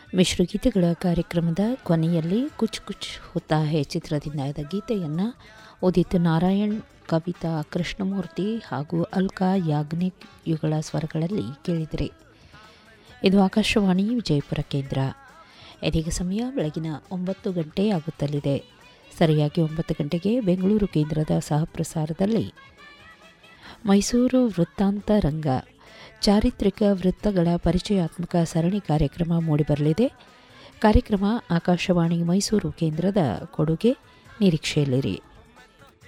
ಮಿಶ್ರಗೀತೆಗಳ ಕಾರ್ಯಕ್ರಮದ ಕೊನೆಯಲ್ಲಿ ಕುಚ್ ಕುಚ್ ಹೋತಾ ಹೇ ಚಿತ್ರದಿಂದ ಗೀತೆಯನ್ನು ಉದಿತ್ ನಾರಾಯಣ್ ಕವಿತಾ ಕೃಷ್ಣಮೂರ್ತಿ ಹಾಗೂ ಅಲ್ಕಾ ಯಾಗ್ನಿಕ್ ಇವುಗಳ ಸ್ವರಗಳಲ್ಲಿ ಕೇಳಿದರೆ ಇದು ಆಕಾಶವಾಣಿ ವಿಜಯಪುರ ಕೇಂದ್ರ ಇದೀಗ ಸಮಯ ಬೆಳಗಿನ ಒಂಬತ್ತು ಗಂಟೆ ಆಗುತ್ತಲಿದೆ ಸರಿಯಾಗಿ ಒಂಬತ್ತು ಗಂಟೆಗೆ ಬೆಂಗಳೂರು ಕೇಂದ್ರದ ಸಹಪ್ರಸಾರದಲ್ಲಿ ಮೈಸೂರು ವೃತ್ತಾಂತ ರಂಗ ಚಾರಿತ್ರಿಕ ವೃತ್ತಗಳ ಪರಿಚಯಾತ್ಮಕ ಸರಣಿ ಕಾರ್ಯಕ್ರಮ ಮೂಡಿಬರಲಿದೆ ಕಾರ್ಯಕ್ರಮ ಆಕಾಶವಾಣಿ ಮೈಸೂರು ಕೇಂದ್ರದ ಕೊಡುಗೆ ನಿರೀಕ್ಷೆಯಲ್ಲಿರಿ